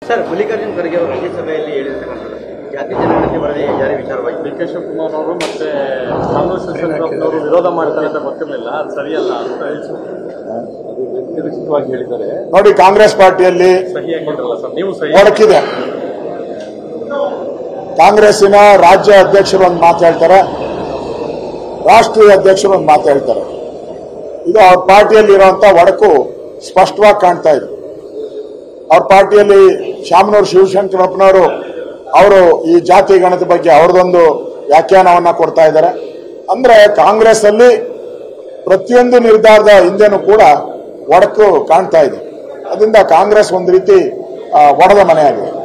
sir Mallikarjun Kharge ಅವರು ರಾಜ್ಯಸಭೆಯಲ್ಲಿ ಹೇಳಿರ್ತಕ್ಕಂಥದ್ದು ಜಾತಿ ಜನಗಣತಿ ವರದಿ ಜಾರಿ ವಿಚಾರವಾಗಿ ಡಿ ಕೆ ಶಿವಕುಮಾರ್ ಅವರು ಮತ್ತೆ ಕಾಂಗ್ರೆಸ್ ಯಡಿಯೂರಪ್ಪನವರು ವಿರೋಧ ಮಾಡ್ತಾರೆ ಅಂತ ಗೊತ್ತಿರಲಿಲ್ಲ ಅದು ಸರಿಯಲ್ಲ ಅಂತ ಹೇಳಿ ಅದು ವ್ಯತಿರಿಕ್ತವಾಗಿ ಹೇಳಿದ್ದಾರೆ ನೋಡಿ ಕಾಂಗ್ರೆಸ್ ಪಾರ್ಟಿಯಲ್ಲಿ ಸಹಿ ಹಾಕಿದ್ರಲ್ಲ ಸರ್ ನೀವು ಸಹಿ ಒಡಕಿದೆ ಕಾಂಗ್ರೆಸ್ಸಿನ ರಾಜ್ಯ ಅಧ್ಯಕ್ಷರು ಒಂದು ಮಾತು ಹೇಳ್ತಾರೆ ರಾಷ್ಟ್ರೀಯ ಅಧ್ಯಕ್ಷರು ಒಂದು ಮಾತು ಹೇಳ್ತಾರೆ ಇದು ಅವ್ರ ಪಾರ್ಟಿಯಲ್ಲಿ ಇರುವಂತ ಒಡಕು ಸ್ಪಷ್ಟವಾಗಿ ಕಾಣ್ತಾ ಇದೆ ಅವ್ರ ಪಾರ್ಟಿಯಲ್ಲಿ ಶಾಮನೂರು ಶಿವಶಂಕರಪ್ಪನವರು ಅವರು ಈ ಜಾತಿ ಗಣತಿ ಬಗ್ಗೆ ಅವ್ರದೊಂದು ವ್ಯಾಖ್ಯಾನವನ್ನ ಕೊಡ್ತಾ ಇದ್ದಾರೆ ಅಂದ್ರೆ ಕಾಂಗ್ರೆಸ್ ಅಲ್ಲಿ ಪ್ರತಿಯೊಂದು ನಿರ್ಧಾರದ ಹಿಂದೆನೂ ಕೂಡ ಒಡಕು ಕಾಣ್ತಾ ಇದೆ ಅದರಿಂದ ಕಾಂಗ್ರೆಸ್ ಒಂದು ರೀತಿ ಆ, ಒಡೆದ ಮನೆಯಾಗಿದೆ